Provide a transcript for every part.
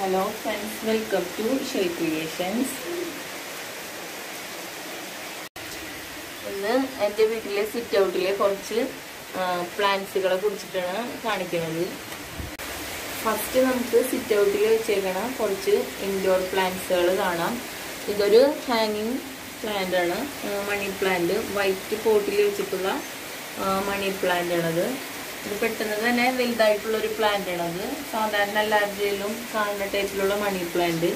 Hello friends welcome to shay creations ഇന്ന് എൻ്റെ വീട്ടിലെ സിറ്റ് ഔട്ടിലെ കുറച്ച് പ്ലാന്റ്സുകളെ കുറിച്ചിട്ടാണ് കാണിക്കുന്നത് ഫസ്റ്റ് നമുക്ക് സിറ്റ് ഔട്ടിൽ വെച്ചേക്കണ കുറച്ച് ഇൻഡോർ പ്ലാന്റ്സുകൾ കാണാം ഇതൊരു ഹാങ്ങിങ് പ്ലാന്റ് ആണ് മണി പ്ലാന്റ് വൈറ്റ് പോട്ടിൽ വെച്ചിട്ടുള്ള മണി പ്ലാന്റ് ആണത് ഇത് പെട്ടെന്ന് തന്നെ വലുതായിട്ടുള്ള ഒരു പ്ലാന്റ് ആണത് സാധാരണ എല്ലാവരുടെയിലും കാണുന്ന ടൈപ്പിലുള്ള മണി പ്ലാന്റ്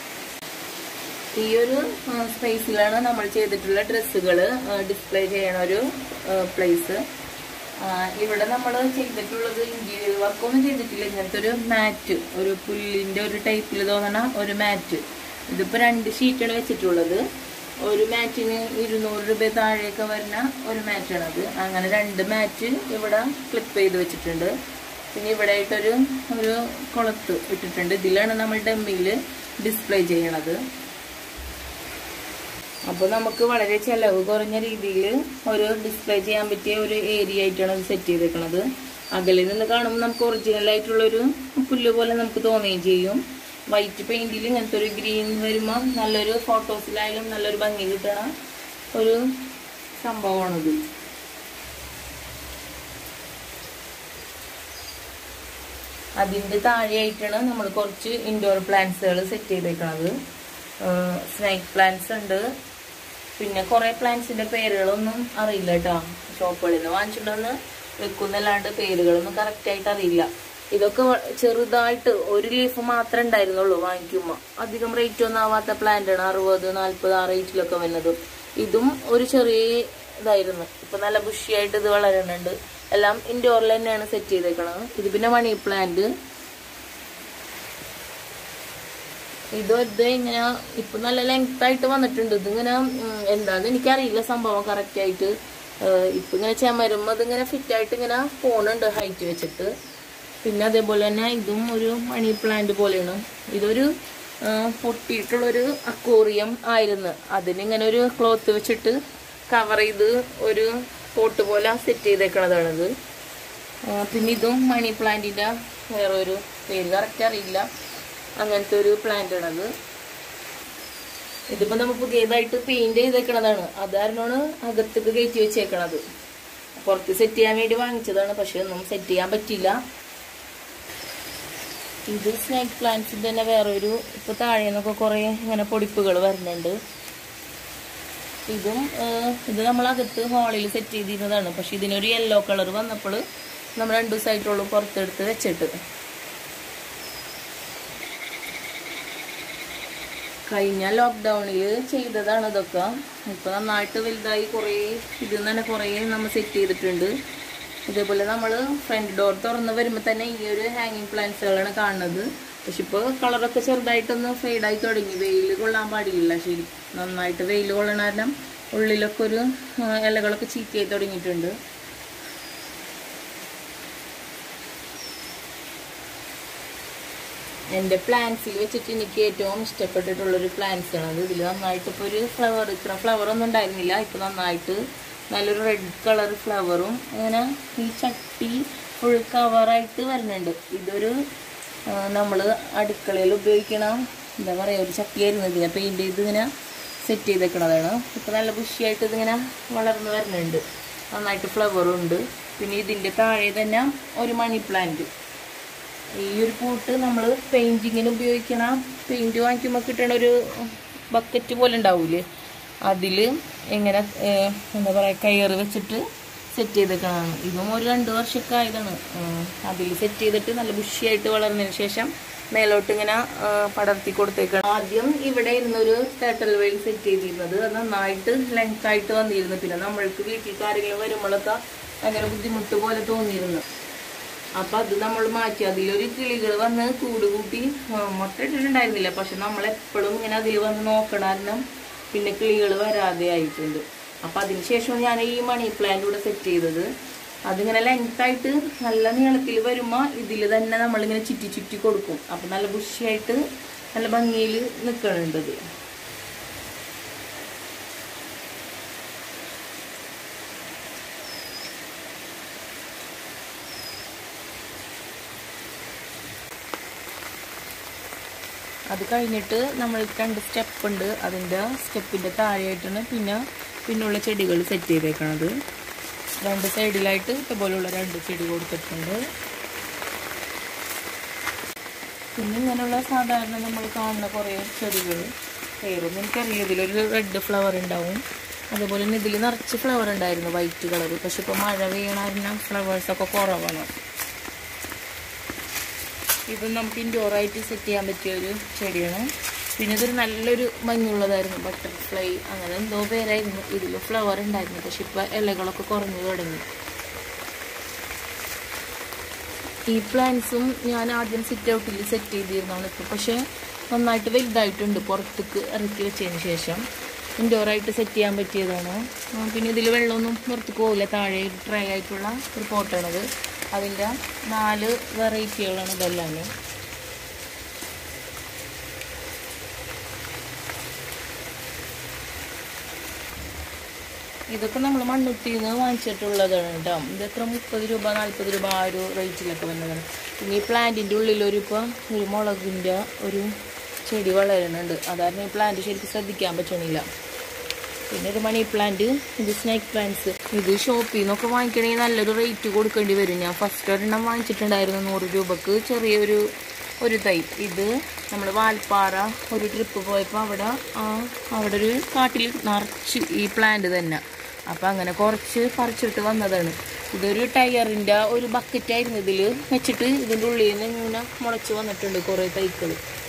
ഈ ഒരു സ്പേസിലാണ് നമ്മൾ ചെയ്തിട്ടുള്ള ഡ്രസ്സുകൾ ഡിസ്പ്ലേ ചെയ്യണ ഒരു പ്ലേസ് ഇവിടെ നമ്മൾ ചെയ്തിട്ടുള്ളത് ഇന്റീരിയർ വർക്കൊന്നും ചെയ്തിട്ടില്ല ഇങ്ങനത്തെ ഒരു മാറ്റ് ഒരു പുല്ലിന്റെ ഒരു ടൈപ്പിൽ തോന്നണ ഒരു മാറ്റ് ഇതിപ്പോ രണ്ട് ഷീറ്റാണ് വെച്ചിട്ടുള്ളത് ഒരു മാറ്റിന് ഇരുന്നൂറ് രൂപ താഴെയൊക്കെ വരുന്ന ഒരു മാറ്റാണത് അങ്ങനെ രണ്ട് മാറ്റ് ഇവിടെ ക്ലിപ്പ് ചെയ്ത് വെച്ചിട്ടുണ്ട് പിന്നെ ഇവിടെ ആയിട്ടൊരു ഒരു കുളത്ത് ഇട്ടിട്ടുണ്ട് ഇതിലാണ് നമ്മൾ ഡമ്മിയിൽ ഡിസ്പ്ലേ ചെയ്യണത് അപ്പോൾ നമുക്ക് വളരെ ചിലവ് കുറഞ്ഞ രീതിയിൽ ഒരു ഡിസ്പ്ലേ ചെയ്യാൻ പറ്റിയ ഒരു ഏരിയ ആയിട്ടാണ് അത് സെറ്റ് ചെയ്തേക്കുന്നത് അകലിൽ നിന്ന് കാണുമ്പോൾ നമുക്ക് ഒറിജിനൽ ആയിട്ടുള്ളൊരു പുല്ല് പോലെ നമുക്ക് തോന്നുകയും ചെയ്യും വൈറ്റ് പെയിന്റിൽ ഇങ്ങനത്തെ ഒരു ഗ്രീൻ വരുമ്പോൾ നല്ലൊരു ഫോട്ടോസിലായാലും നല്ലൊരു ഭംഗി കിട്ടണ ഒരു സംഭവമാണിത് അതിൻ്റെ താഴെയായിട്ടാണ് നമ്മൾ കുറച്ച് ഇൻഡോർ പ്ലാന്റ്സുകൾ സെറ്റ് ചെയ്തേക്കണത് സ്നേക്ക് പ്ലാന്റ്സ് ഉണ്ട് പിന്നെ കുറെ പ്ലാന്റ്സിന്റെ പേരുകളൊന്നും അറിയില്ല കേട്ടോ ഷോപ്പുകളിൽ നിന്ന് വാങ്ങിച്ചിട്ടുണ്ടെന്ന് വെക്കുന്നല്ലാണ്ട് പേരുകളൊന്നും കറക്റ്റ് ആയിട്ട് അറിയില്ല ഇതൊക്കെ ചെറുതായിട്ട് ഒരു ലീഫ് മാത്രമേ ഉണ്ടായിരുന്നുള്ളൂ വാങ്ങിക്കുമ്പോൾ അധികം റേറ്റ് ഒന്നും ആവാത്ത പ്ലാന്റ് ആണ് അറുപത് നാൽപ്പത് ആ റേറ്റിലൊക്കെ വരുന്നത് ഇതും ഒരു ചെറിയ ഇതായിരുന്നു ഇപ്പൊ നല്ല ബുഷിയായിട്ട് ഇത് വളരുന്നുണ്ട് എല്ലാം ഇൻഡോറിൽ തന്നെയാണ് സെറ്റ് ചെയ്തേക്കണത് ഇത് പിന്നെ മണി പ്ലാന്റ് ഇത് ഇത് ഇങ്ങനെ ഇപ്പൊ നല്ല ലെങ്ത് ആയിട്ട് വന്നിട്ടുണ്ട് ഇതിങ്ങനെ എന്താന്ന് എനിക്കറിയില്ല സംഭവം കറക്റ്റ് ആയിട്ട് ഇപ്പൊ ഇങ്ങനെ ചെമരുമ്പോ ഇതിങ്ങനെ ഫിറ്റ് ആയിട്ട് ഇങ്ങനെ പോണുണ്ട് ഹൈറ്റ് വെച്ചിട്ട് പിന്നെ അതേപോലെ തന്നെ ഇതും ഒരു മണി പ്ലാന്റ് പോലെയാണ് ഇതൊരു പൊട്ടിയിട്ടുള്ളൊരു അക്വോറിയം ആയിരുന്നു അതിനിങ്ങനെ ഒരു ക്ലോത്ത് വെച്ചിട്ട് കവർ ചെയ്ത് ഒരു പോട്ട് പോലെ സെറ്റ് ചെയ്തേക്കണതാണിത് പിന്നെ ഇതും മണി പ്ലാന്റിന്റെ വേറെ ഒരു പേര് കറക്റ്റ് അറിയില്ല അങ്ങനത്തെ ഒരു പ്ലാന്റ് ആണത് ഇതിപ്പോ നമ്മൾ പുതിയതായിട്ട് പെയിന്റ് ചെയ്തേക്കണതാണ് അതാരണമാണ് അകത്തേക്ക് കയറ്റി വെച്ചേക്കണത് പുറത്ത് സെറ്റ് ചെയ്യാൻ വേണ്ടി വാങ്ങിച്ചതാണ് പക്ഷെ ഒന്നും സെറ്റ് ചെയ്യാൻ പറ്റില്ല ഇത് സ്നേക്ക് പ്ലാന്റ്സിന്റെ തന്നെ വേറൊരു ഇപ്പൊ താഴെ നിന്നൊക്കെ കുറെ ഇങ്ങനെ പൊടിപ്പുകൾ വരുന്നുണ്ട് ഇതും ഇത് നമ്മൾ അകത്ത് ഹാളിൽ സെറ്റ് ചെയ്തിരുന്നതാണ് പക്ഷെ ഇതിനൊരു യെല്ലോ കളർ വന്നപ്പോൾ നമ്മൾ രണ്ടു ദിവസമായിട്ടുള്ളൂ പുറത്തെടുത്ത് വെച്ചിട്ട് കഴിഞ്ഞ ലോക്ക്ഡൗണിൽ ചെയ്തതാണ് ഇതൊക്കെ ഇപ്പൊ നന്നായിട്ട് വലുതായി കുറേ ഇതിൽ നിന്ന് തന്നെ കുറേ നമ്മൾ സെറ്റ് ചെയ്തിട്ടുണ്ട് ഇതേപോലെ നമ്മൾ ഫ്രണ്ട് ഡോർ തുറന്ന് വരുമ്പോൾ തന്നെ ഈ ഒരു ഹാങ്ങിങ് പ്ലാന്റ്സുകളാണ് കാണുന്നത് പക്ഷെ ഇപ്പോൾ കളറൊക്കെ ചെറുതായിട്ടൊന്ന് ഫെയ്ഡായി തുടങ്ങി വെയിൽ കൊള്ളാൻ പാടില്ല ശരി നന്നായിട്ട് വെയിൽ കൊള്ളണ കാരണം ഉള്ളിലൊക്കെ ഒരു ഇലകളൊക്കെ ചീത്തയായി തുടങ്ങിയിട്ടുണ്ട് എൻ്റെ പ്ലാന്റ്സിൽ വെച്ചിട്ട് എനിക്ക് ഏറ്റവും ഇഷ്ടപ്പെട്ടിട്ടുള്ളൊരു പ്ലാന്റ്സ് ആണ് അത് ഇതിൽ നന്നായിട്ട് ഇപ്പോൾ ഒരു ഫ്ലവർ ഇത്ര ഫ്ലവർ ഒന്നും ഉണ്ടായിരുന്നില്ല ഇപ്പോൾ നന്നായിട്ട് നല്ലൊരു റെഡ് കളർ ഫ്ലവറും അങ്ങനെ ഈ ചട്ടി ഫുൾ കവറായിട്ട് വരുന്നുണ്ട് ഇതൊരു നമ്മൾ അടുക്കളയിൽ ഉപയോഗിക്കണ എന്താ പറയുക ഒരു ചട്ടിയായിരുന്നു ഇതിനെ പെയിൻറ് ചെയ്ത് ഇങ്ങനെ സെറ്റ് ചെയ്തേക്കണതാണ് ഇപ്പോൾ നല്ല ബുഷിയായിട്ട് ഇതിങ്ങനെ വളർന്നു വരുന്നുണ്ട് നന്നായിട്ട് ഫ്ലവറും ഉണ്ട് പിന്നെ ഇതിൻ്റെ താഴെ തന്നെ ഒരു മണി പ്ലാന്റ് ഈ ഒരു പൂട്ട് നമ്മൾ പെയിന്റിങ്ങിന് ഉപയോഗിക്കണ പെയിന്റ് വാങ്ങിക്കുമ്പോൾ കിട്ടണ ഒരു ബക്കറ്റ് പോലെ ഉണ്ടാവൂലേ അതിൽ എങ്ങനെ എന്താ പറയുക കയറ് വെച്ചിട്ട് സെറ്റ് ചെയ്തേക്കണതാണ് ഇതും ഒരു രണ്ട് വർഷമൊക്കെ ആയതാണ് അതിൽ സെറ്റ് ചെയ്തിട്ട് നല്ല ബുഷിയായിട്ട് വളർന്നതിന് ശേഷം മേലോട്ട് ഇങ്ങനെ പടർത്തി കൊടുത്തേക്കണം ആദ്യം ഇവിടെ ഇരുന്നൊരു ടേട്ടൽ വെയിൽ സെറ്റ് ചെയ്തിരുന്നത് അത് നന്നായിട്ട് ലെങ്ത് ആയിട്ട് വന്നിരുന്നു പിന്നെ നമ്മൾക്ക് വീട്ടിൽ കാര്യങ്ങൾ വരുമ്പോഴൊക്കെ ഭയങ്കര ബുദ്ധിമുട്ട് പോലെ തോന്നിയിരുന്നു അപ്പൊ അത് നമ്മൾ മാറ്റി അതിലൊരു കിളികൾ വന്ന് കൂട് കൂട്ടി മുട്ട ഇട്ടിട്ടുണ്ടായിരുന്നില്ല പക്ഷെ നമ്മൾ എപ്പോഴും ഇങ്ങനെ അതിൽ വന്ന് നോക്കണ കാരണം പിന്നെ കിളികൾ വരാതെ ആയിട്ടുണ്ട് അപ്പൊ അതിനുശേഷം ഞാൻ ഈ മണി പ്ലാന്റ് ഇവിടെ സെറ്റ് ചെയ്തത് അതിങ്ങനെ ലെങ്ത് ആയിട്ട് നല്ല നീളത്തിൽ വരുമ്പോ ഇതിൽ തന്നെ നമ്മളിങ്ങനെ ചുറ്റി ചുറ്റി കൊടുക്കും അപ്പൊ നല്ല ബുഷിയായിട്ട് നല്ല ഭംഗിയിൽ നിൽക്കണുണ്ട് ഇത് അത് കഴിഞ്ഞിട്ട് നമ്മൾ രണ്ട് സ്റ്റെപ്പ് ഉണ്ട് അതിൻ്റെ സ്റ്റെപ്പിൻ്റെ താഴെയായിട്ടാണ് പിന്നെ പിന്നുള്ള ചെടികൾ സെറ്റ് ചെയ്തേക്കണത് രണ്ട് സൈഡിലായിട്ട് ഇതുപോലുള്ള രണ്ട് ചെടി കൊടുത്തിട്ടുണ്ട് പിന്നെ ഇങ്ങനെയുള്ള സാധാരണ നമ്മൾ കാണുന്ന കുറേ ചെടികൾ പേരൊന്നും എനിക്കറിയില്ല ഇതിലൊരു റെഡ് ഫ്ലവർ ഉണ്ടാവും അതുപോലെ തന്നെ ഇതിൽ നിറച്ച് ഫ്ലവർ ഉണ്ടായിരുന്നു വൈറ്റ് കളർ പക്ഷെ ഇപ്പോൾ മഴ പെയ്യണ ഫ്ലവേഴ്സൊക്കെ കുറവാണ് ഇത് നമുക്ക് ഇൻഡോറായിട്ട് സെറ്റ് ചെയ്യാൻ പറ്റിയ ഒരു ചെടിയാണ് പിന്നെ ഇതൊരു നല്ലൊരു ഭംഗിയുള്ളതായിരുന്നു ബട്ടർഫ്ലൈ അങ്ങനെ എന്തോ പേരായിരുന്നു ഇതിൽ ഫ്ലവർ ഉണ്ടായിരുന്നു പക്ഷെ ഇപ്പോൾ ഇലകളൊക്കെ കുറഞ്ഞു തുടങ്ങി ഈ പ്ലാന്റ്സും ഞാൻ ആദ്യം സിറ്റ് ഔട്ടിൽ സെറ്റ് ചെയ്തിരുന്നതാണ് ഇപ്പോൾ പക്ഷേ നന്നായിട്ട് വലുതായിട്ടുണ്ട് പുറത്തേക്ക് ഇറക്കി വെച്ചതിന് ശേഷം ഇൻഡോറായിട്ട് സെറ്റ് ചെയ്യാൻ പറ്റിയതാണ് ആ, പിന്നെ ഇതിൽ വെള്ളമൊന്നും പുറത്തേക്ക് പോകില്ല താഴെ ട്രൈ ആയിട്ടുള്ള ഒരു പോട്ടാണത് അതിൻ്റെ നാല് വെറൈറ്റികളാണ് ഇതെല്ലാം ഇതൊക്കെ നമ്മൾ മണ്ണുത്തിയിൽ നിന്ന് വാങ്ങിച്ചിട്ടുള്ളതാണ് കേട്ടോ ഇതെത്ര മുപ്പത് രൂപ നാൽപ്പത് രൂപ ആ ഒരു റേറ്റിലൊക്കെ വന്നതാണ് പിന്നെ ഈ പ്ലാന്റിൻ്റെ ഉള്ളിലൊരു ഇപ്പോൾ ഒരു മുളകിൻ്റെ ഒരു ചെടി വളരുന്നുണ്ട് അതായിരുന്നു ഈ പ്ലാന്റ് ശരിക്കും ശ്രദ്ധിക്കാൻ പറ്റണില്ല പിന്നെ ഒരു മണി പ്ലാന്റ് ഇത് സ്നേക്ക് പ്ലാന്റ്സ് ഇത് ഷോപ്പിൽ നിന്നൊക്കെ വാങ്ങിക്കണമെങ്കിൽ നല്ലൊരു റേറ്റ് കൊടുക്കേണ്ടി വരും ഞാൻ ഫസ്റ്റ് ഒരെണ്ണം വാങ്ങിച്ചിട്ടുണ്ടായിരുന്നു നൂറ് രൂപക്ക് ചെറിയൊരു ഒരു തൈ ഇത് നമ്മൾ വാൽപ്പാറ ഒരു ട്രിപ്പ് പോയപ്പോൾ അവിടെ ആ അവിടെ ഒരു കാട്ടിൽ നിറച്ച് ഈ പ്ലാന്റ് തന്നെ അപ്പം അങ്ങനെ കുറച്ച് പറിച്ചിട്ട് വന്നതാണ് ഇതൊരു ടയറിൻ്റെ ഒരു ബക്കറ്റായിരുന്നു ഇതിൽ വെച്ചിട്ട് ഇതിൻ്റെ ഉള്ളിൽ നിന്ന് ഇങ്ങനെ മുളച്ച് വന്നിട്ടുണ്ട് കുറേ തൈകൾ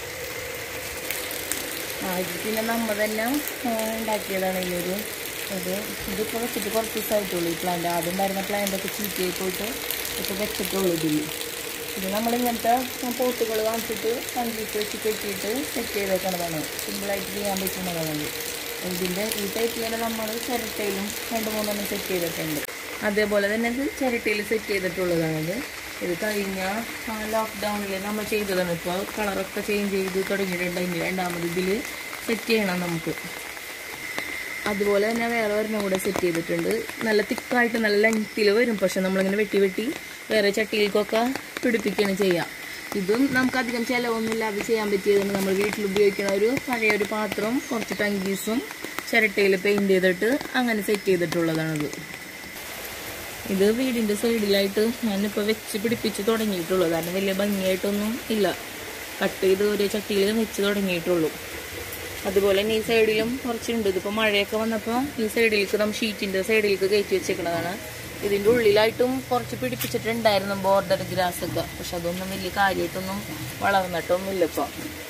ആ ഇത് പിന്നെ നമ്മ തന്നെ ആ, ഉണ്ടാക്കിയതാണ് ഈ ഒരു ഇത് ഇതിപ്പോൾ വെച്ചിട്ട് കുറച്ച് ദിവസമായിട്ടുള്ളൂ ഈ പ്ലാന്റ് ആദ്യം ഉണ്ടായിരുന്ന പ്ലാന്റൊക്കെ ചീത്തയായി പോയിട്ട് ഇപ്പോൾ വെച്ചിട്ടുള്ളൂ ഇതിൽ ഇത് നമ്മളിങ്ങനത്തെ പോട്ടുകൾ വാങ്ങിച്ചിട്ട് കണ്ടിട്ട് വെച്ച് കെട്ടിയിട്ട് സെറ്റ് ചെയ്തേക്കണതാണ് സിമ്പിളായിട്ട് ചെയ്യാൻ പറ്റുന്നതാണ് ഇതിൻ്റെ ഈ ടൈപ്പിൽ തന്നെ നമ്മൾ ചിരട്ടയിലും രണ്ട് മൂന്നെണ്ണം സെറ്റ് ചെയ്തിട്ടുണ്ട് അതേപോലെ തന്നെ ഇത് ചിരട്ടയിൽ സെറ്റ് ചെയ്തിട്ടുള്ളതാണിത് ഇത് കഴിഞ്ഞ ലോക്ക്ഡൗണിൽ നമ്മൾ ചെയ്തതാണ് ഇപ്പോൾ കളറൊക്കെ ചേഞ്ച് ചെയ്ത് തുടങ്ങിയിട്ടുണ്ട് ഇനി രണ്ടാമത് ഇതിൽ സെറ്റ് ചെയ്യണം നമുക്ക് അതുപോലെ തന്നെ വേറെ ഒരെണ്ണം കൂടെ സെറ്റ് ചെയ്തിട്ടുണ്ട് നല്ല തിക്കായിട്ട് നല്ല ലെങ്ത്തിൽ വരും പക്ഷെ നമ്മളിങ്ങനെ വെട്ടി വെട്ടി വേറെ ചട്ടിയിലേക്കൊക്കെ പിടിപ്പിക്കുകയാണ് ചെയ്യുക ഇതും നമുക്ക് അധികം ചിലവൊന്നുമില്ലാതെ ചെയ്യാൻ പറ്റിയതാണ് നമ്മൾ വീട്ടിൽ ഉപയോഗിക്കുന്ന ഒരു പഴയ ഒരു പാത്രം കുറച്ച് ടങ്കീസും ചിരട്ടയിൽ പെയിൻറ് ചെയ്തിട്ട് അങ്ങനെ സെറ്റ് ചെയ്തിട്ടുള്ളതാണത് ഇത് വീടിൻ്റെ സൈഡിലായിട്ട് ഞാനിപ്പോൾ വെച്ച് പിടിപ്പിച്ച് തുടങ്ങിയിട്ടുള്ളൂ കാരണം വലിയ ഭംഗിയായിട്ടൊന്നും ഇല്ല കട്ട് ചെയ്ത് ഒരു ചട്ടിയിൽ വെച്ച് തുടങ്ങിയിട്ടുള്ളൂ അതുപോലെ തന്നെ ഈ സൈഡിലും കുറച്ചുണ്ട് ഇതിപ്പോൾ മഴയൊക്കെ വന്നപ്പോൾ ഈ സൈഡിലേക്ക് നമ്മൾ ഷീറ്റിൻ്റെ സൈഡിലേക്ക് കയറ്റി വെച്ചേക്കുന്നതാണ് ഇതിൻ്റെ ഉള്ളിലായിട്ടും കുറച്ച് പിടിപ്പിച്ചിട്ടുണ്ടായിരുന്നു ബോർഡർ ഗ്രാസ് ഒക്കെ പക്ഷെ അതൊന്നും വലിയ കാര്യമായിട്ടൊന്നും വളർന്നിട്ടൊന്നുമില്ല ഇപ്പോൾ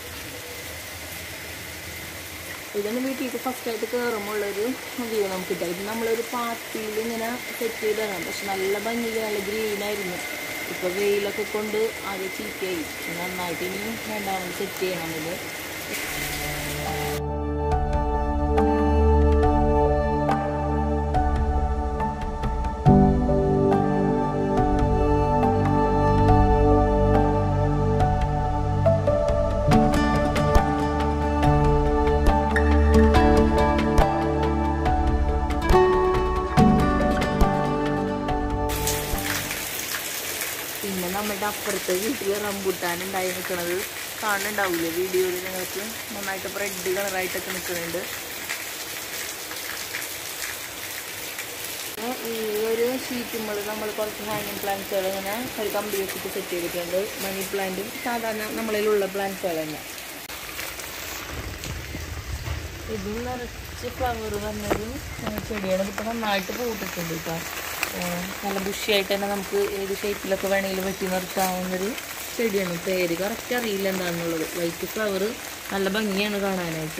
ഇതാണ് വീട്ടിലേക്ക് ഫസ്റ്റ് ആയിട്ട് കയറുമ്പോഴുള്ളൊരു വ്യൂ നമുക്ക് കിട്ടുക ഇത് നമ്മളൊരു പാർട്ടിയിൽ ഇങ്ങനെ സെറ്റ് ചെയ്തതാണ് പക്ഷെ നല്ല ഭംഗിയിൽ നല്ല ഗ്രീനായിരുന്നു ഇപ്പോൾ വെയിലൊക്കെ കൊണ്ട് ആകെ ചീത്തയായി നന്നായിട്ട് ഇനി രണ്ടാമത് സെറ്റ് ചെയ്യണം ഇത് പിന്നെ നമ്മുടെ അപ്പുറത്തെ വീട്ടിൽ റംബൂട്ടാൻ ഉണ്ടായി നിൽക്കുന്നത് കാണുന്നുണ്ടാവില്ലേ വീഡിയോയിൽ നിങ്ങൾക്ക് നന്നായിട്ട് റെഡ് കളറായിട്ടൊക്കെ നിൽക്കുന്നുണ്ട് പിന്നെ ഈ ഒരു ഷീറ്റുമ്പോൾ നമ്മൾ കുറച്ച് ഹാങ്ങിങ് പ്ലാന്റ്സുകൾ ഇങ്ങനെ ഒരു കമ്പി വെച്ചിട്ട് സെറ്റ് ചെയ്തിട്ടുണ്ട് മണി പ്ലാന്റും സാധാരണ നമ്മളിലുള്ള പ്ലാന്റ്സുകൾ തന്നെ ഇത് നിറച്ച് ഫ്ലവർ വന്നൊരു ആ, ചെടിയാണ് ഇതിപ്പോൾ നന്നായിട്ട് പൂട്ടിട്ടുണ്ട് കേട്ടോ ആ, നല്ല ബുഷിയായിട്ട് തന്നെ നമുക്ക് ഏത് ഷേപ്പിലൊക്കെ വേണമെങ്കിലും വെട്ടി നിർത്താവുന്നൊരു ചെടിയാണ് പേര് കറക്റ്റ് അറിയില്ല എന്താണെന്നുള്ളത് വൈറ്റ് ഫ്ലവർ നല്ല ഭംഗിയാണ് കാണാനായിട്ട്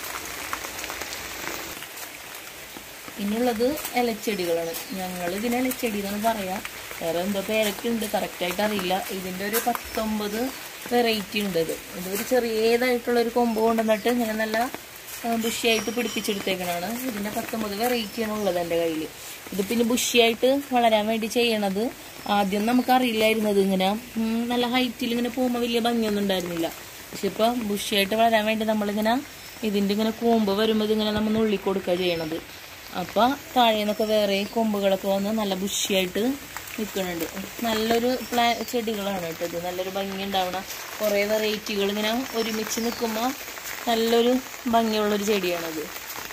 പിന്നുള്ളത് ഇലച്ചെടികളാണ് ഞങ്ങൾ ഇതിന് ഇലച്ചെടി എന്നാണ് പറയാം വേറെ എന്തോ പേരൊക്കെ ഉണ്ട് കറക്റ്റായിട്ട് അറിയില്ല ഇതിൻ്റെ ഒരു പത്തൊമ്പത് വെറൈറ്റി ഉണ്ട് ഇത് ഇതൊരു ചെറിയതായിട്ടുള്ള ഒരു കൊമ്പ് കൊണ്ടുവന്നിട്ട് ഇങ്ങനെ നല്ല ബുഷിയായിട്ട് പിടിപ്പിച്ചെടുത്തേക്കണാണ് ഇതിൻ്റെ പത്തൊമ്പത് വെറൈറ്റിയാണ് ഉള്ളത് എൻ്റെ കയ്യിൽ ഇത് പിന്നെ ബുഷിയായിട്ട് വളരാൻ വേണ്ടി ചെയ്യണത് ആദ്യം നമുക്കറിയില്ലായിരുന്നത് ഇങ്ങനെ ഉം, നല്ല ഹൈറ്റിൽ ഇങ്ങനെ പോകുമ്പോൾ വലിയ ഭംഗിയൊന്നും ഉണ്ടായിരുന്നില്ല പക്ഷെ ഇപ്പോൾ ബുഷിയായിട്ട് വളരാൻ വേണ്ടി നമ്മളിങ്ങനെ ഇതിൻ്റെ ഇങ്ങനെ കൂമ്പ് വരുമ്പോൾ ഇതിങ്ങനെ നമ്മൾ നുള്ളി കൊടുക്കുക ചെയ്യണത് അപ്പോൾ താഴെ നിന്നൊക്കെ വേറെ കൊമ്പുകളൊക്കെ വന്ന് നല്ല ബുഷിയായിട്ട് നിൽക്കുന്നുണ്ട് നല്ലൊരു പ്ലാ ചെടികളാണ് കേട്ടോ ഇത് നല്ലൊരു ഭംഗി ഉണ്ടാവണ കുറേ വെറൈറ്റികൾ ഇങ്ങനെ ഒരുമിച്ച് നിൽക്കുമ്പോൾ നല്ലൊരു ഭംഗിയുള്ളൊരു ചെടിയാണത്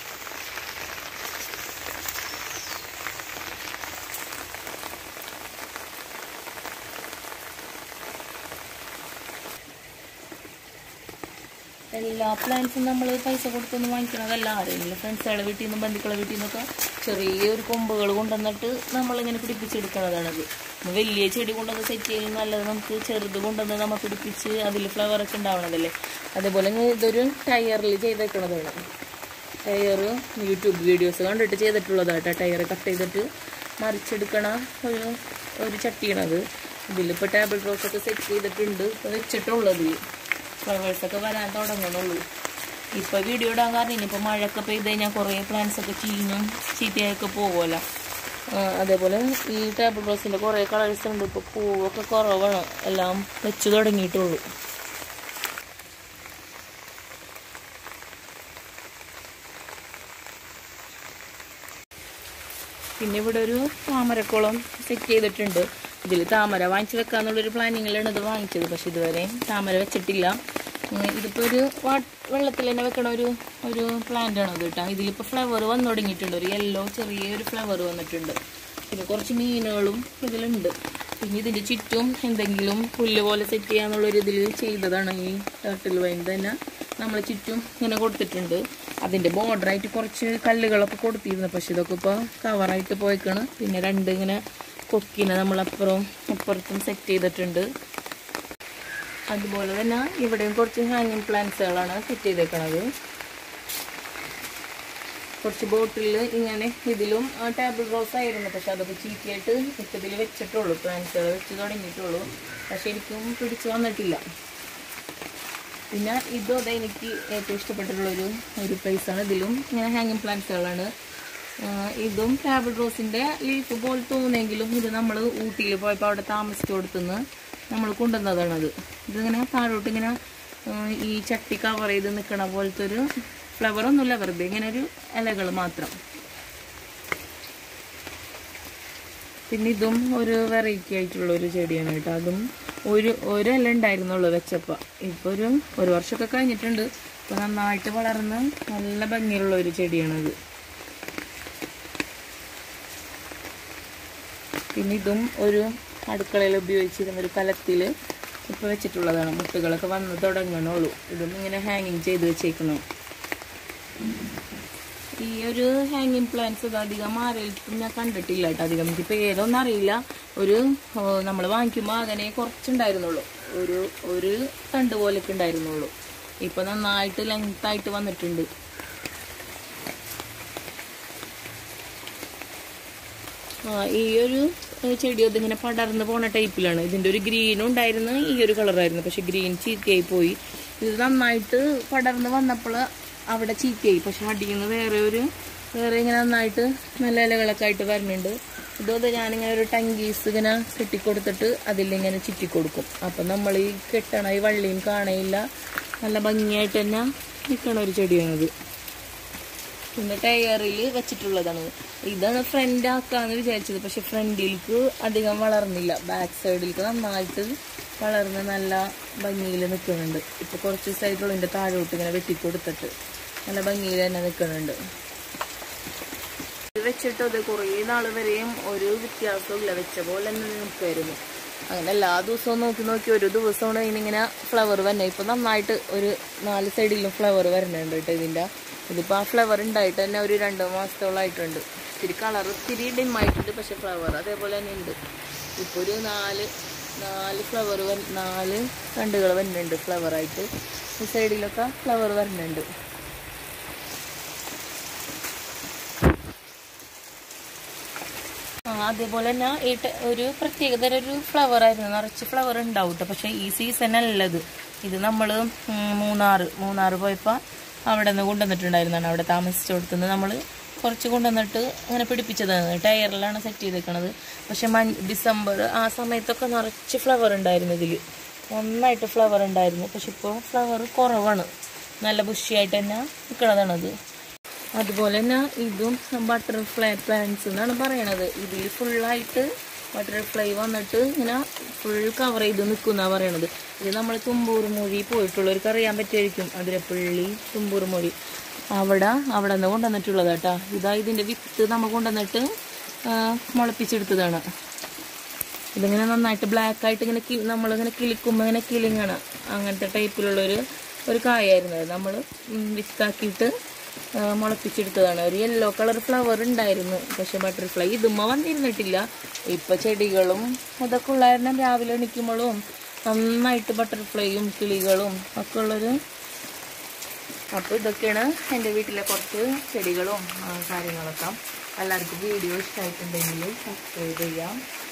എല്ലാ പ്ലാന്റ്സും നമ്മൾ പൈസ കൊടുത്തൊന്നും വാങ്ങിക്കണതല്ല ആരെങ്കിലും ഫ്രണ്ട്സുകളെ വീട്ടിൽ നിന്നും ബന്ധുക്കളെ വീട്ടിൽ നിന്നൊക്കെ ചെറിയൊരു കൊമ്പുകൾ കൊണ്ടുവന്നിട്ട് നമ്മളിങ്ങനെ പിടിപ്പിച്ചെടുക്കണതാണത് വലിയ ചെടി കൊണ്ടുവന്ന് സെറ്റ് ചെയ്യും നല്ലത് നമുക്ക് ചെറുത് കൊണ്ടുവന്ന് നമ്മൾ പിടിപ്പിച്ച് അതിൽ ഫ്ലവറൊക്കെ ഉണ്ടാവണതല്ലേ അതേപോലെ ഇങ്ങ് ഇതൊരു ടയറിൽ ചെയ്തേക്കണതാണ് ടയർ യൂട്യൂബ് വീഡിയോസ് കണ്ടിട്ട് ചെയ്തിട്ടുള്ളതാട്ടോ ടയർ കട്ട് ചെയ്തിട്ട് മറിച്ചെടുക്കണ ഒരു ഒരു ചട്ടിയാണത് ഇതിലിപ്പോൾ ടേബിൾ റോസൊക്കെ സെറ്റ് ചെയ്തിട്ടുണ്ട് ഇപ്പോൾ വെച്ചിട്ടുള്ളത് ഫ്ലവേഴ്സൊക്കെ വരാൻ തുടങ്ങണുള്ളൂ ഇപ്പോൾ വീഡിയോ ഇടാൻ കാരണം ഇനിയിപ്പോൾ മഴയൊക്കെ പെയ്ത് കഴിഞ്ഞാൽ കുറേ പ്ലാന്റ്സ് ഒക്കെ ചീഞ്ഞും ചീത്തയൊക്കെ പോകുമല്ലോ അതേപോലെ ഈ ടേബിൾ റോസിൻ്റെ കുറേ കളേഴ്സ് ഉണ്ട് ഇപ്പോൾ പൂവൊക്കെ കുറവാണ് എല്ലാം വെച്ച് തുടങ്ങിയിട്ടുള്ളൂ പിന്നെ ഇവിടെ ഒരു താമരക്കുളം സെറ്റ് ചെയ്തിട്ടുണ്ട് ഇതിൽ താമര വാങ്ങിച്ച് വെക്കാന്നുള്ളൊരു പ്ലാനിങ്ങിലാണ് ഇത് വാങ്ങിച്ചത് പക്ഷെ ഇതുവരെ താമര വെച്ചിട്ടില്ല ഉം, ഇതിപ്പോ ഒരു വാ- വെള്ളത്തിൽ തന്നെ വെക്കണ ഒരു ഒരു പ്ലാന്റ് ആണ് അത് കേട്ടോ ഇതിലിപ്പോൾ ഫ്ലവർ വന്നു തുടങ്ങിയിട്ടുണ്ട് ഒരു യെല്ലോ ചെറിയൊരു ഫ്ലവർ വന്നിട്ടുണ്ട് പിന്നെ കുറച്ച് മീനുകളും ഇതിലുണ്ട് പിന്നെ ഇതിൻ്റെ ചുറ്റും എന്തെങ്കിലും പുല്ല് പോലെ സെറ്റ് ചെയ്യാന്നുള്ളൊരു ഇതിൽ ചെയ്തതാണ് ഈ ടർട്ടിൽ വൈൻ തന്നെ നമ്മൾ ചുറ്റും ഇങ്ങനെ കൊടുത്തിട്ടുണ്ട് അതിൻ്റെ ബോർഡറായിട്ട് കുറച്ച് കല്ലുകളൊക്കെ കൊടുത്തിരുന്നു പക്ഷെ ഇതൊക്കെ ഇപ്പോൾ കവറായിട്ട് പോയിക്കാണ് പിന്നെ രണ്ട് ഇങ്ങനെ കൊക്കിനെ നമ്മൾ അപ്പുറവും അപ്പുറത്തും സെറ്റ് ചെയ്തിട്ടുണ്ട് അതുപോലെ തന്നെ ഇവിടെയും കുറച്ച് ഹാങ്ങിങ് പ്ലാന്റ്സുകളാണ് സെറ്റ് ചെയ്തേക്കണത് കുറച്ച് ബോട്ടിൽ ഇങ്ങനെ ഇതിലും ടേബിൾ റോസ് ആയിരുന്നു പക്ഷെ അതൊക്കെ ചീറ്റിയായിട്ട് ഇപ്പം ഇതിൽ വെച്ചിട്ടുള്ളൂ പ്ലാന്റ്സുകൾ വെച്ച് തുടങ്ങിയിട്ടുള്ളൂ പക്ഷെ എനിക്കും പിടിച്ചു വന്നിട്ടില്ല പിന്നെ ഇതും അതെ എനിക്ക് ഏറ്റവും ഇഷ്ടപ്പെട്ടിട്ടുള്ളൊരു ഒരു പ്ലേസാണ് ഇതിലും ഇങ്ങനെ ഹാങ്ങിങ് പ്ലാന്റ്സുകളാണ് ഇതും ടേബിൾ റോസിൻ്റെ ലീഫ് പോലെ തോന്നുമെങ്കിലും ഇത് നമ്മൾ ഊട്ടിയിൽ പോയപ്പോൾ അവിടെ താമസിച്ചു കൊടുത്തുനിന്ന് നമ്മൾ കൊണ്ടുവന്നതാണത് ഇതിങ്ങനെ താഴോട്ട് ഇങ്ങനെ ആ, ഈ ചട്ടി കവർ ചെയ്ത് നിൽക്കണ പോലത്തെ ഒരു ഫ്ലവർ ഒന്നുമില്ല വെറുതെ ഇങ്ങനെ ഒരു ഇലകൾ മാത്രം പിന്നെ ഇതും ഒരു വെറൈറ്റി ആയിട്ടുള്ള ഒരു ചെടിയാണ് കേട്ടോ അതും ഒരു ഒരു ഇല ഉണ്ടായിരുന്നുള്ളൂ വെച്ചപ്പോൾ ഇപ്പോൾ ഒരു ഒരു വർഷമൊക്കെ കഴിഞ്ഞിട്ടുണ്ട് ഇപ്പോൾ നന്നായിട്ട് വളർന്ന് നല്ല ഭംഗിയുള്ള ഒരു ചെടിയാണത് പിന്നെ ഇതും ഒരു അടുക്കളയിൽ ഉപയോഗിച്ചിരുന്ന ഒരു കലത്തിൽ ഇപ്പോൾ വെച്ചിട്ടുള്ളതാണ് മുട്ടുകളൊക്കെ വന്ന് തുടങ്ങണുള്ളൂ ഇതും ഇങ്ങനെ ഹാങ്ങിങ് ചെയ്ത് വെച്ചേക്കണം ഈ ഒരു ഹാങ്ങിങ് പ്ലാന്റ്സ് ഇത് അധികം ആരെയും ഞാൻ കണ്ടിട്ടില്ല കേട്ടോ അധികം എനിക്ക് പേരൊന്നും അറിയില്ല ഒരു നമ്മൾ വാങ്ങിക്കുമ്പോൾ അങ്ങനെ കുറച്ചുണ്ടായിരുന്നുള്ളൂ ഒരു ഒരു തണ്ട് പോലെയൊക്കെ ഉണ്ടായിരുന്നുള്ളൂ ഇപ്പൊ നന്നായിട്ട് ലെങ്ത് ആയിട്ട് വന്നിട്ടുണ്ട് ആ ഈ ഒരു ഏ, ചെടി ഇതിങ്ങനെ പടർന്ന് പോണ ടൈപ്പിലാണ് ഇതിന്റെ ഒരു ഗ്രീനും ഉണ്ടായിരുന്നു ഈ ഒരു കളറായിരുന്നു പക്ഷെ ഗ്രീൻ ചീത്തയായി പോയി ഇത് നന്നായിട്ട് പടർന്ന് വന്നപ്പോൾ അവിടെ ചീത്തയായി പക്ഷെ അടിയിൽ നിന്ന് വേറെ ഒരു വേറെ ഇങ്ങനെ നന്നായിട്ട് നല്ല ഇലകളൊക്കെ ആയിട്ട് വരുന്നുണ്ട് ഇതുപോലെ ഞാനിങ്ങനെ ഒരു ടങ്കീസ് ഇങ്ങനെ കെട്ടിക്കൊടുത്തിട്ട് അതിലിങ്ങനെ ചുറ്റിക്കൊടുക്കും അപ്പം നമ്മൾ ഈ കെട്ടണ ഈ വള്ളിയും കാണയില്ല നല്ല ഭംഗിയായിട്ട് തന്നെ നിൽക്കണ ഒരു ചെടിയാണിത് പിന്നെ ടയറിൽ വെച്ചിട്ടുള്ളതാണ് ഇതാണ് ഫ്രണ്ട് ആക്കാന്ന് വിചാരിച്ചത് പക്ഷെ ഫ്രണ്ടിലേക്ക് അധികം വളർന്നില്ല ബാക്ക് സൈഡിലേക്ക് നന്നായിട്ട് വളർന്ന് നല്ല ഭംഗിയിൽ നിൽക്കുന്നുണ്ട് ഇപ്പൊ കുറച്ച് സൈഡിലുള്ള ഇതിന്റെ താഴോട്ട് ഇങ്ങനെ വെട്ടിക്കൊടുത്തിട്ട് നല്ല ഭംഗിയിൽ തന്നെ നിൽക്കുന്നുണ്ട് ഇത് വെച്ചിട്ട് അത് കുറേ നാൾ വരെയും ഒരു വ്യത്യാസവും ഇല്ല വെച്ച പോലെ തന്നെ നിൽക്കുമായിരുന്നു അങ്ങനെ എല്ലാ ദിവസവും നോക്കി നോക്കി ഒരു ദിവസമാണ് ഇതിനിങ്ങനെ ഫ്ലവർ വന്നെ ഇപ്പൊ നന്നായിട്ട് ഒരു നാല് സൈഡിലും ഫ്ലവർ വരുന്നുണ്ട് കേട്ടോ ഇതിന്റെ ഇതിപ്പോ ആ ഫ്ലവർ ഉണ്ടായിട്ട് തന്നെ ഒരു രണ്ട് മാസത്തോളമായിട്ടുണ്ട് ഇത്തിരി കളർ ഇത്തിരി dim ആയിട്ടുണ്ട് പക്ഷെ ഫ്ലവർ അതേപോലെ തന്നെ ഉണ്ട് ഇപ്പൊ ഒരു നാല് നാല് ഫ്ലവർ നാല് തണ്ടുകൾ വരുന്നുണ്ട് ഫ്ലവർ ആയിട്ട് ഈ സൈഡിലൊക്കെ ഫ്ലവർ വരുന്നുണ്ട് ആ, അതേപോലെ തന്നെ ഈ ട- ഒരു പ്രത്യേകതര ഒരു ഫ്ലവർ ആയിരുന്നു നിറച്ച് ഫ്ലവർ ഉണ്ടാവും ട്ടോ. പക്ഷെ ഈ സീസൺ അല്ലത് ഇത് നമ്മൾ മൂന്നാറ് മൂന്നാറ് പോയപ്പോൾ അവിടെ നിന്ന് കൊണ്ടുവന്നിട്ടുണ്ടായിരുന്നാണ് അവിടെ താമസിച്ചു കൊടുത്തുനിന്ന് നമ്മൾ കുറച്ച് കൊണ്ടുവന്നിട്ട് അങ്ങനെ പിടിപ്പിച്ചതാണ് ടയറിലാണ് സെറ്റ് ചെയ്തേക്കണത് പക്ഷെ മഞ്ഞ ഡിസംബർ ആ സമയത്തൊക്കെ നിറച്ച് ഫ്ലവർ ഉണ്ടായിരുന്നു ഇതിൽ നന്നായിട്ട് ഫ്ലവർ ഉണ്ടായിരുന്നു പക്ഷെ ഇപ്പോൾ ഫ്ലവർ കുറവാണ് നല്ല ബുഷിയായിട്ട് തന്നെ നിൽക്കണതാണത് അതുപോലെ തന്നെ ഇതും ബട്ടർഫ്ലൈ പ്ലാന്റ്സ് എന്നാണ് പറയണത് ഇതിൽ ഫുള്ളായിട്ട് ബട്ടർഫ്ലൈ വന്നിട്ട് ഇങ്ങനെ ഫുൾ കവർ ചെയ്ത് നിൽക്കുന്ന പറയണത് ഇത് നമ്മൾ തുമ്പൂർ മൊഴി പോയിട്ടുള്ളവർക്ക് അറിയാൻ പറ്റുമായിരിക്കും അതിരപ്പള്ളി തുമ്പൂർ മൊഴി അവിടെ അവിടെ നിന്ന് കൊണ്ടുവന്നിട്ടുള്ളത് കേട്ടോ ഇതാ ഇതിൻ്റെ വിത്ത് നമ്മൾ കൊണ്ടുവന്നിട്ട് ആ, മുളപ്പിച്ചെടുത്തതാണ് ഇതിങ്ങനെ നന്നായിട്ട് ബ്ലാക്ക് ആയിട്ട് ഇങ്ങനെ കി നമ്മളിങ്ങനെ കിളിക്കുമ്പോൾ ഇങ്ങനെ കിളിങ്ങണ അങ്ങനത്തെ ടൈപ്പിലുള്ളൊരു ഒരു കായായിരുന്നു നമ്മൾ വിത്താക്കിയിട്ട് ആ, മുളപ്പിച്ചെടുത്തതാണ് ഒരു യെല്ലോ കളർ ഫ്ലവർ ഉണ്ടായിരുന്നു പക്ഷെ ബട്ടർഫ്ലൈ ഇതുമ്മ വന്നിരുന്നിട്ടില്ല ഇപ്പൊ ചെടികളും അതൊക്കെ ഉള്ളായിരുന്നു രാവിലെ എണീക്കുമ്പോഴും നന്നായിട്ട് ബട്ടർഫ്ലൈയും കിളികളും ഒക്കെ ഉള്ളൊരു അപ്പോൾ ഇതൊക്കെയാണ് എൻ്റെ വീട്ടിലെ കുറച്ച് ചെടികളും ആ, കാര്യങ്ങളൊക്കെ എല്ലാവർക്കും വീഡിയോ ഇഷ്ടമായിട്ടുണ്ടെങ്കിൽ സബ്സ്ക്രൈബ് ചെയ്യാം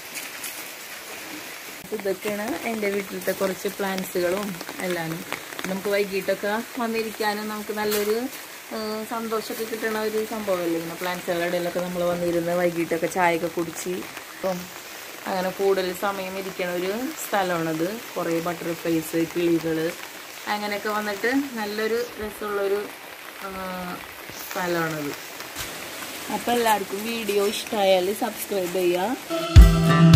അപ്പോൾ ഇതൊക്കെയാണ് എൻ്റെ വീട്ടിലത്തെ കുറച്ച് പ്ലാന്റ്സുകളും എല്ലാം നമുക്ക് വൈകിട്ടൊക്കെ വന്നിരിക്കാനും നമുക്ക് നല്ലൊരു ആ, സന്തോഷമൊക്കെ കിട്ടുന്ന ഒരു സംഭവമല്ലേ ഇങ്ങനെ പ്ലാന്റ്സുകളുടെ ഇടയിലൊക്കെ നമ്മൾ വന്നിരുന്ന് വൈകിട്ടൊക്കെ ചായയൊക്കെ കുടിച്ച് ഇപ്പം അങ്ങനെ കൂടുതൽ സമയം ഇരിക്കണ ഒരു സ്ഥലമാണത് കുറേ ബട്ടർഫ്ലൈസ് കിളികൾ അങ്ങനെയൊക്കെ വന്നിട്ട് നല്ലൊരു രസമുള്ളൊരു ആ, സ്ഥലമാണത് അപ്പോൾ എല്ലാവർക്കും വീഡിയോ ഇഷ്ടമായാൽ സബ്സ്ക്രൈബ് ചെയ്യുക